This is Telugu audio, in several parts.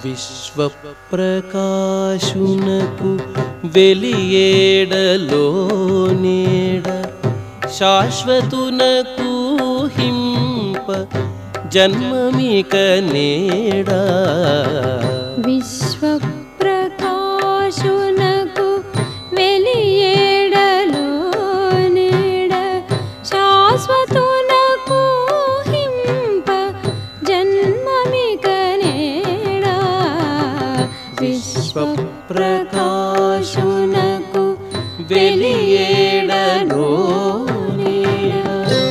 విశ్వప్రకాశునకు వెలియేడలో నేడ శాశ్వతునకు హింప జన్మమిక నేడా విశ్వప్రకాశునకు వెలియేడలో నీడ శాశ్వతునకు హింప జన్మమిక నేడా విశ్వప్రకాశునకు వెలియేడలో నేడ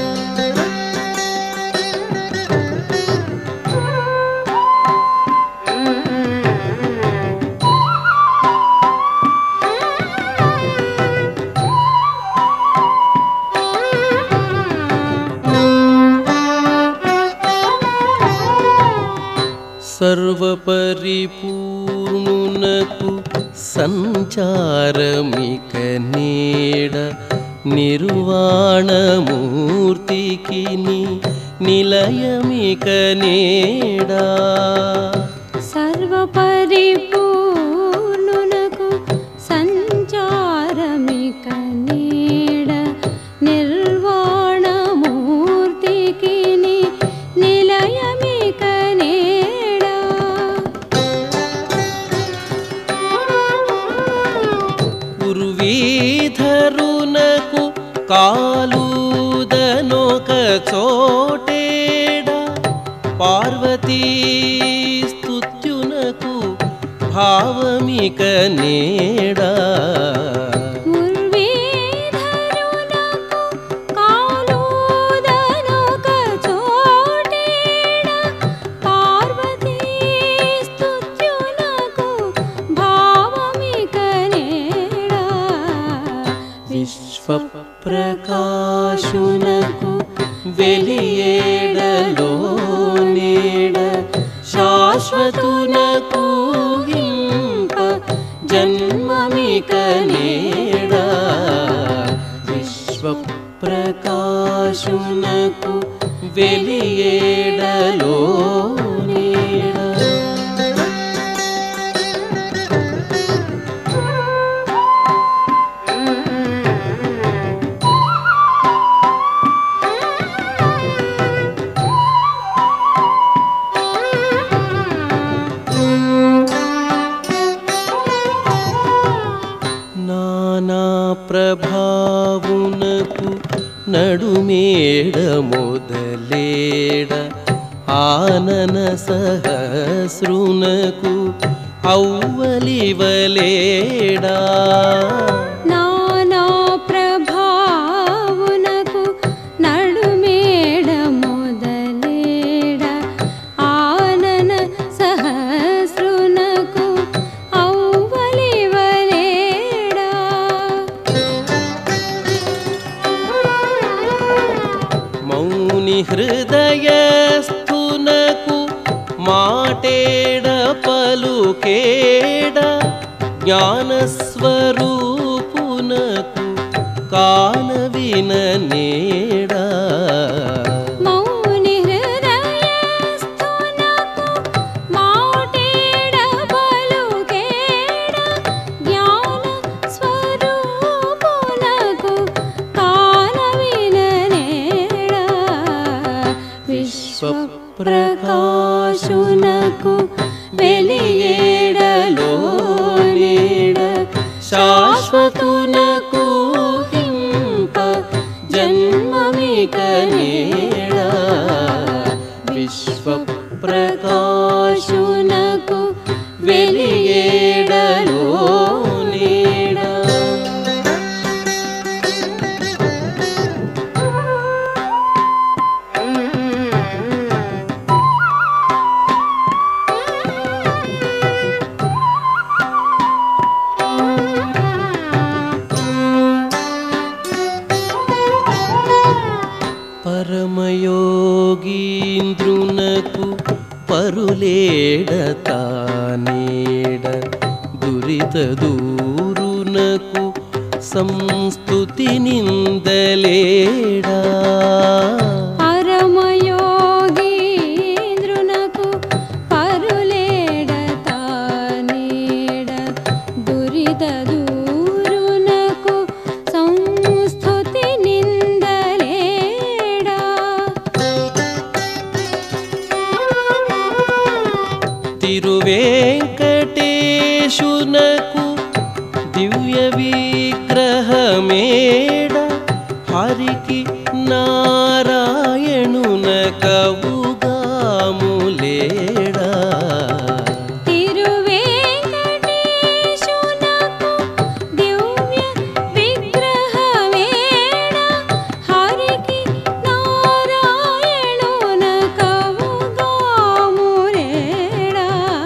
సర్వపరిపూర్ణునకు సంచారమిక నేడ నిర్వాణమూర్తికి నిలయమిక నేడా సర్వపరిపూర్ణునకు సంచారమిక నీడ నిర్వాణమూర్తికి నిలయమిక నేడ ఉర్వీధరునకు కాలుదనొక చోటేడ పార్వతీ స్తుత్యునకు భావమిక నేడా ఉర్వీధరునకు కాలుదనొక చోటేడ పార్వతీ స్తుత్యునకు భావమిక నేడ విశ్వప్రకాశునకు వెలియేడలో నేడ శాశ్వతునకు హింప జన్మమిక నేడా విశ్వప్రకాశునకు వెలియేడలో నేడ నానా ప్రభావునకు నడుమేడ మొదలేడ ఆనన సహస్రునకు ఔవలివలేడా నానా ప్రభావునకు నడుమేడ మొదలేడ ఆనన సహస్రునకు ఔవలివలేడా మౌని హృదయస్థునకు మాటేడ పలుకేడ జ్ఞానస్వరూపునకు కానవిన నేడా మౌని హృదయస్థునకు మాటేడ పలుకేడ జ్ఞాన స్వరూపునకు కానవిన నేడ విశ్వప్రకాశునకు వెలియేడలో నేడ శాశ్వతునకు హింప జన్మమిక నేడా విశ్వప్రకాశునకు వెలియేడలో నేడా పరమయోగీంద్రునకు పరులేడ తానేడ దురిత దూరునకు సంస్తుతి నిందలేడా పరమయోగీంద్రునకు పరులేడ తిరువేంకటేశునకు దివ్య విగ్రహమేడ హరికి నారాయణున కవుగాములేడా తిరువేంకటేశునకు దివ్య విగ్రహమేడ హరికి నారాయణున కవుగామురేడా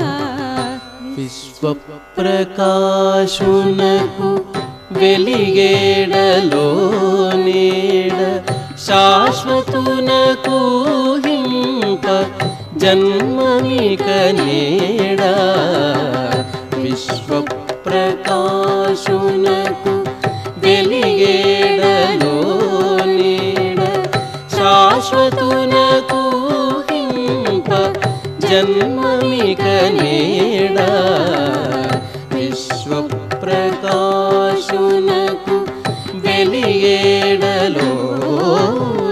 విశ్వప్రకాశునకు వెలిగేడలో నీడ శాశ్వతునకు హింప జన్మమిక నేడా విశ్వప్రకాశునకు వెలిగేడలో నీడ శాశ్వతునకు హింప జన్మమిక నేడా విశ్వప్రకాశునకు వెలిగేడలో